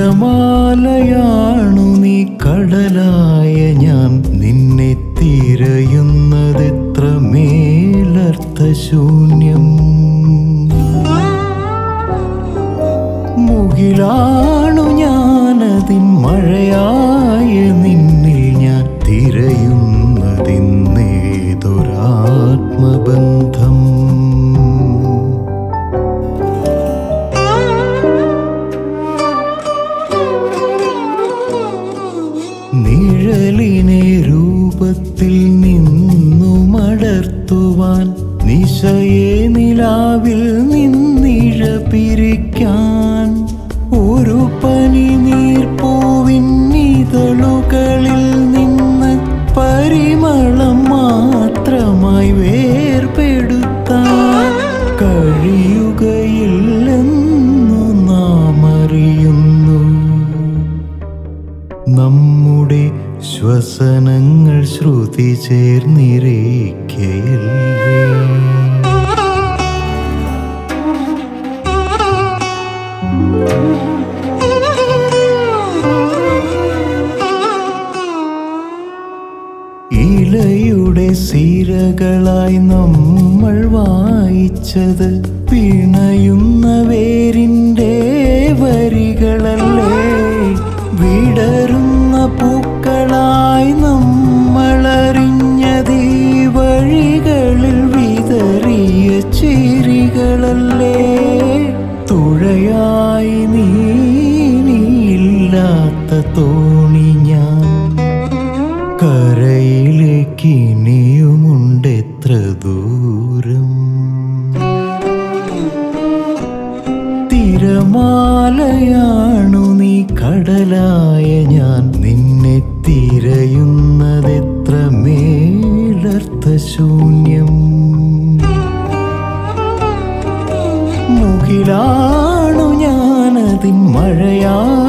തിരമാലയാണു നീ കടലായ ഞാൻ നിന്നെ തിരയുന്നതെത്ര മേലർത്ഥശൂന്യം മുകിലാണു ഞാനതിൻ മഴയായ നിന്നിൽ ഞാൻ തിരയുന്നതിന്നേതൊരാത്മബന്ധം നിഴലിനെ രൂപത്തിൽ നിന്നു മടർത്തുവാൻ നിശയെ നിലാവിൽ നിന്നിഴ പിരിക്കാൻ ഒരു പനി നീർപ്പൂവിൻ ഇതളുകളിൽ നിന്ന് പരിമളം മാത്രമായി വേർപെടുത്താൻ കഴിയുകയില്ലെന്നു നാം അറിയുന്നു നമ്മുടെ ശ്വസനങ്ങൾ ശ്രുതി ചേർന്നിരയ്ക്കയല്ലേ ഇലയുടെ സിരകളായി നമ്മൾ വായിച്ചത് പിണയുന്ന വേരിൻ്റെ വരികളല്ലേ വിടരുന്ന പൂക്കളായി നമ്മളറിഞ്ഞത് ഈ വഴികളിൽ വിതറിയ ചിരികളല്ലേ തുഴയായി നീ നീയില്ലാത്ത തോണി ഞാൻ കരയിലേക്ക് ഇനിയുമുണ്ട് എത്ര ദൂരം തിരമാലയാണു നീ കടലായ ഞാൻ നിന്നെ തിരയുന്നതെത്ര മേലർത്ഥശൂന്യം മുകിലാണു ഞാനതിൻ മഴയാ